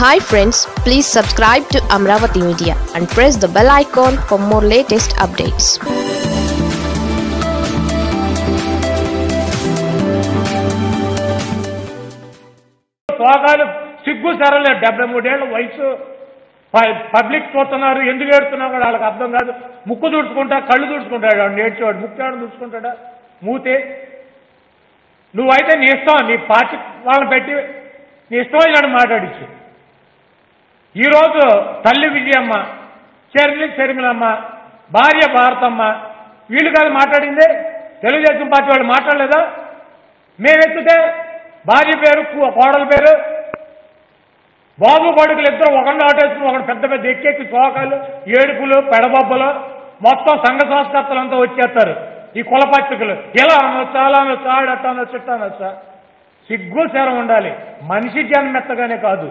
hi friends please subscribe to Amaravati media and press the bell icon for more latest updates శోకాలు సిగ్గు సరలేదు డెబ్బై మూడేళ్ల వయసు ప- పబ్లిక్ చూస్తున్నారు ఎందుకు ఏడుతున్నావు కూడా వాళ్ళకి అర్థం కాదు ముక్కు తుడుచుకుంటా కళ్ళు తుడుచుకుంటాడు వాడు ఏడ్చేవాడు ముక్కు ఏడు తుడుచుకుంటాడా మూతే నువ్వైతే నీ ఇష్టం నీ పార్టీ వాళ్ళని పెట్టి నీ ఇష్టం వచ్చినట్టు మాట్లాడించు ఈరోజు తల్లి విజయమ్మ చెర్లి చెరిమిలమ్మ భార్య భారతమ్మ వీళ్ళు కాదు మాట్లాడింది తెలుగుదేశం పార్టీ వాళ్ళు మాట్లాడలేదా మేమెత్తితే భార్య పేరు కూ- కోడల పేరు బాబు కొడుకులు ఇద్దరు ఒకరిని ఆటేసుకుని ఒకటి పెద్ద పెద్ద ఎక్కెక్కి చోకాలు ఏడుపులు పెడబొబ్బలు మొత్తం సంఘ సంస్కర్తలంతా వచ్చేస్తారు ఈ కుల పత్రికలు ఇలా అనొచ్చా అలా అనొచ్చా ఆడట్ట అనొచ్చు ఇట్ట అనొచ్చా సిగ్గు శరం ఉండాలి మనిషి జన్మెత్తగానే కాదు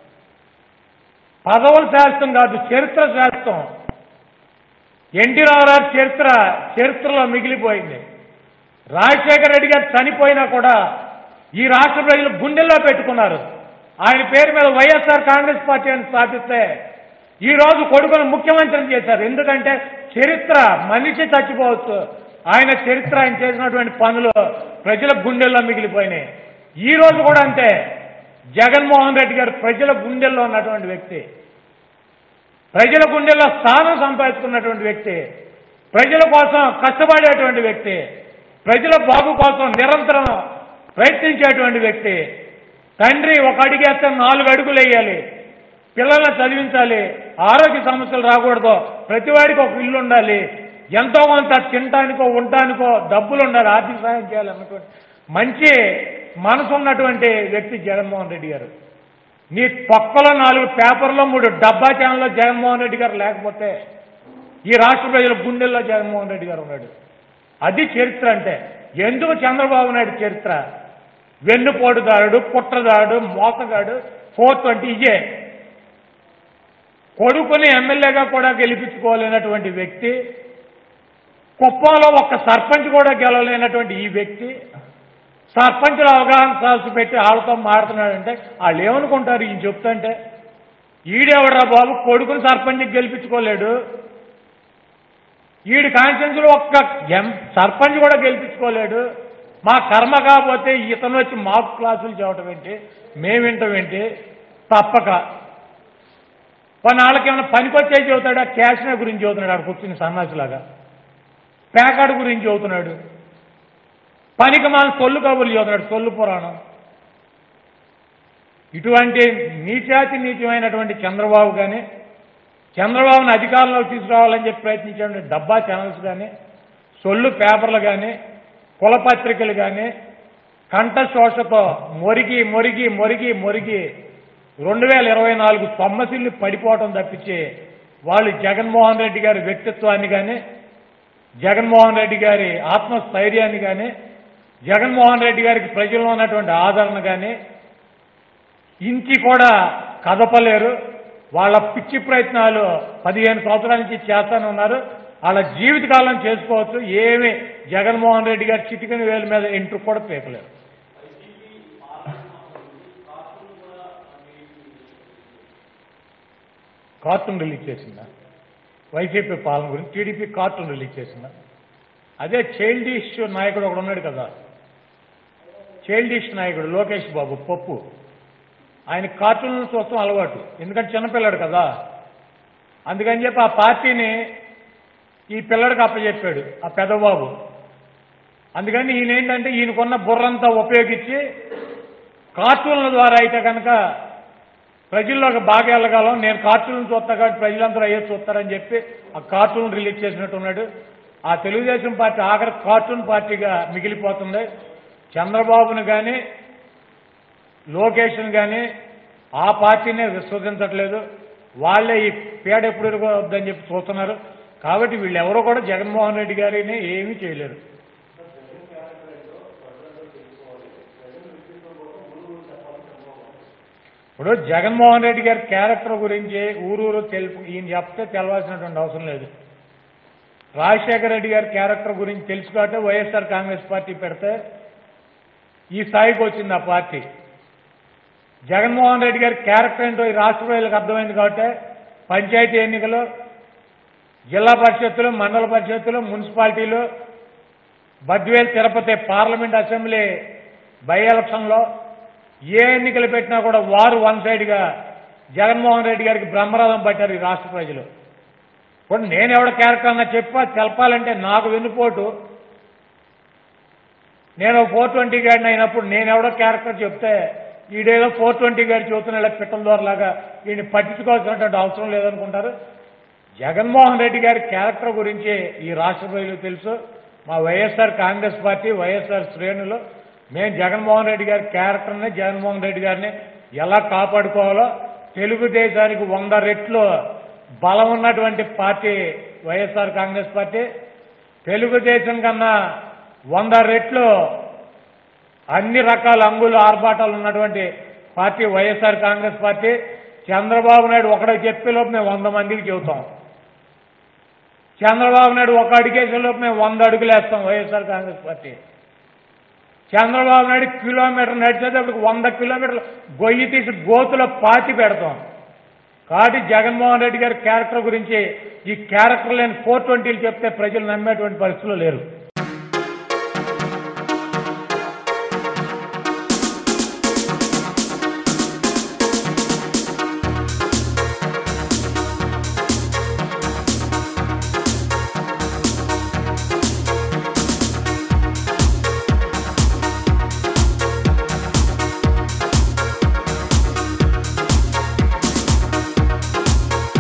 పదవుల శాస్త్రం కాదు చరిత్ర శాస్త్రం ఎన్టీ రామారావు చరిత్ర చరిత్రలో మిగిలిపోయింది రాజశేఖర రెడ్డి గారు చనిపోయినా కూడా ఈ రాష్ట్ర ప్రజలు గుండెల్లో పెట్టుకున్నారు ఆయన పేరు మీద వైఎస్ఆర్ కాంగ్రెస్ పార్టీ అని స్థాపిస్తే ఈ రోజు కొడుకును ముఖ్యమంత్రిని చేశారు ఎందుకంటే చరిత్ర మనిషి చచ్చిపోవచ్చు ఆయన చరిత్ర ఆయన చేసినటువంటి పనులు ప్రజల గుండెల్లో మిగిలిపోయినాయి ఈ రోజు కూడా అంతే జగన్మోహన్ రెడ్డి గారు ప్రజల గుండెల్లో ఉన్నటువంటి వ్యక్తి ప్రజల గుండెల్లో స్థానం సంపాదించుకున్నటువంటి వ్యక్తి ప్రజల కోసం కష్టపడేటువంటి వ్యక్తి ప్రజల బాగు కోసం నిరంతరం ప్రయత్నించేటువంటి వ్యక్తి తండ్రి ఒక అడిగేస్తే నాలుగు అడుగులు వేయాలి పిల్లల్ని చదివించాలి ఆరోగ్య సమస్యలు రాకూడదు ప్రతివాడికి ఒక ఇల్లు ఉండాలి ఎంతో కొంత తినటానికో ఉండటానికో డబ్బులు ఉండాలి ఆర్థిక సహాయం చేయాలి అన్నటువంటి మంచి మనసు ఉన్నటువంటి వ్యక్తి జగన్మోహన్ రెడ్డి గారు నీ పక్కలో నాలుగు పేపర్లో మూడు డబ్బా ఛానల్లో జగన్మోహన్ రెడ్డి గారు లేకపోతే ఈ రాష్ట్ర ప్రజల గుండెల్లో జగన్మోహన్ రెడ్డి గారు ఉన్నాడు అది చరిత్ర అంటే ఎందుకు చంద్రబాబు నాయుడు చరిత్ర వెన్నుపోటుదారుడు కుట్రదారుడు మోసగాడు ఫోర్త్ అంటే ఇదే కొడుకుని ఎమ్మెల్యేగా కూడా గెలిపించుకోలేనటువంటి వ్యక్తి కుప్పంలో ఒక్క సర్పంచ్ కూడా గెలవలేనటువంటి ఈ వ్యక్తి సర్పంచుల అవగాహన సదస్సు పెట్టి వాళ్ళతో మాడుతున్నాడంటే వాళ్ళు ఏమనుకుంటారు ఈయన చెప్తుంటే ఈడెవడరా బాబు కొడుకుని సర్పంచ్కి గెలిపించుకోలేడు ఈడి కాన్స్టిట్యూన్సీలో ఒక్క ఎం సర్పంచ్ కూడా గెలిపించుకోలేడు మా కర్మ కాకపోతే ఇతను వచ్చి మాకు క్లాసులు చెప్పడం ఏంటి మేము వింటాం ఏంటి తప్పక కొన్ని వాళ్ళకి ఏమైనా పనికొచ్చే చెబుతాడా క్యాష్నే గురించి చదువుతున్నాడు ఆడ కూర్చుని సన్నాసిలాగా పేకాడు గురించి చదువుతున్నాడు పనికి మన సొల్లు కబుర్లు చదువుతున్నాడు సొల్లు పురాణం ఇటువంటి నీచాతి నీచమైనటువంటి చంద్రబాబు కానీ చంద్రబాబుని అధికారంలోకి తీసుకురావాలని చెప్పి ప్రయత్నించే డబ్బా ఛానల్స్ కానీ సొల్లు పేపర్లు కానీ కులపత్రికలు కానీ కంఠశోషతో మొరిగి మొరిగి మొరిగి మొరిగి రెండు వేల ఇరవై నాలుగు సొమ్మసిల్లు పడిపోవటం తప్పించి వాళ్ళు జగన్మోహన్ రెడ్డి గారి వ్యక్తిత్వాన్ని కానీ జగన్మోహన్ రెడ్డి గారి ఆత్మస్థైర్యాన్ని కానీ జగన్మోహన్ రెడ్డి గారికి ప్రజల్లో ఉన్నటువంటి ఆదరణ కానీ ఇంచి కూడా కదపలేరు వాళ్ళ పిచ్చి ప్రయత్నాలు పదిహేను సంవత్సరాల నుంచి చేస్తానే ఉన్నారు వాళ్ళ జీవితకాలం చేసుకోవచ్చు ఏమి జగన్మోహన్ రెడ్డి గారి చిటికని వేల మీద ఎంట్రు కూడా పీకలేరు కార్టూన్ రిలీజ్ చేసిందా వైసీపీ పాలన గురించి టీడీపీ కార్టూన్ రిలీజ్ చేసిందా అదే చైల్డిష్ నాయకుడు ఒకడు ఉన్నాడు కదా చైల్డిష్ నాయకుడు లోకేష్ బాబు పప్పు ఆయన కార్టూన్లు చూస్తాం అలవాటు ఎందుకంటే చిన్నపిల్లాడు కదా అందుకని చెప్పి ఆ పార్టీని ఈ పిల్లడికి అప్పచెప్పాడు ఆ పెదబాబు అందుకని ఈయన ఏంటంటే ఈయనకున్న బుర్రంతా ఉపయోగించి కార్టూన్ల ద్వారా అయితే కనుక ప్రజల్లోకి బాగా వెళ్ళగలం నేను కార్టూన్ చూస్తా కాబట్టి ప్రజలందరూ అయ్యే చూస్తారని చెప్పి ఆ కార్టూన్ రిలీజ్ చేసినట్టున్నాడు ఆ తెలుగుదేశం పార్టీ ఆఖరి కార్టూన్ పార్టీగా మిగిలిపోతుంది చంద్రబాబును కానీ లోకేష్ను కానీ ఆ పార్టీనే విశ్వసించట్లేదు వాళ్ళే ఈ పేడ ఎప్పుడు వద్దని చెప్పి చూస్తున్నారు కాబట్టి వీళ్ళెవరూ కూడా జగన్మోహన్ రెడ్డి గారిని ఏమీ చేయలేరు ఇప్పుడు జగన్మోహన్ రెడ్డి గారి క్యారెక్టర్ గురించి ఊరూరు తెలుపు ఈయన చెప్తే తెలవాల్సినటువంటి అవసరం లేదు రాజశేఖర రెడ్డి గారి క్యారెక్టర్ గురించి తెలుసు కాబట్టి వైఎస్ఆర్ కాంగ్రెస్ పార్టీ పెడితే ఈ స్థాయికి వచ్చింది ఆ పార్టీ జగన్మోహన్ రెడ్డి గారి క్యారెక్టర్ ఏంటో ఈ రాష్ట్ర ప్రజలకు అర్థమైంది కాబట్టి పంచాయతీ ఎన్నికలు జిల్లా పరిషత్తులు మండల పరిషత్తులు మున్సిపాలిటీలు Badvel Tirupati parliament assembly by ఎలక్షన్లో ఏ ఎన్నికలు పెట్టినా కూడా వారు వన్ సైడ్గా జగన్మోహన్ రెడ్డి గారికి బ్రహ్మరథం పట్టారు ఈ రాష్ట్ర ప్రజలు ఇప్పుడు నేను ఎవడ క్యారెక్టర్ అన్నా చెప్పా తెలపాలంటే నాకు వెన్నుపోటు నేను ఫోర్ ట్వంటీ గాడిని అయినప్పుడు నేను ఎవడో క్యారెక్టర్ చెప్తే ఈడేదో ఫోర్ ట్వంటీ గాడి చూస్తున్నాడు పిట్టల ద్వారాలాగా ఈయన పట్టించుకోవాల్సినటువంటి అవసరం లేదనుకుంటారు జగన్మోహన్ రెడ్డి గారి క్యారెక్టర్ గురించి ఈ రాష్ట్ర ప్రజలకు తెలుసు మా వైఎస్ఆర్ కాంగ్రెస్ పార్టీ వైఎస్ఆర్ శ్రేణులు మేము జగన్మోహన్ రెడ్డి గారి క్యారెక్టర్ని జగన్మోహన్ రెడ్డి గారిని ఎలా కాపాడుకోవాలో తెలుగుదేశానికి వంద రెట్లు బలం ఉన్నటువంటి party YSR Congress party Telugudesam కన్నా వంద రెట్లు అన్ని రకాల అంగులు ఆర్భాటాలు ఉన్నటువంటి party YSR Congress party Chandrababu Naidu ఒకడే చెప్పేలోపు మేము వంద మందికి చెబుతాం చంద్రబాబు నాయుడు ఒక అడిగేసేలోపు మేము వంద అడుగులు వేస్తాం YSR Congress party Chandrababu Naidu kilometre నడిచేటప్పుడు వంద కిలోమీటర్లు గొయ్యి తీసి గోతులో పాతి పెడతాం కాబట్టి జగన్మోహన్ రెడ్డి గారి క్యారెక్టర్ గురించి ఈ క్యారెక్టర్ లేని ఫోర్ ట్వంటీలు చెప్తే ప్రజలు నమ్మేటువంటి పరిస్థితులు లేరు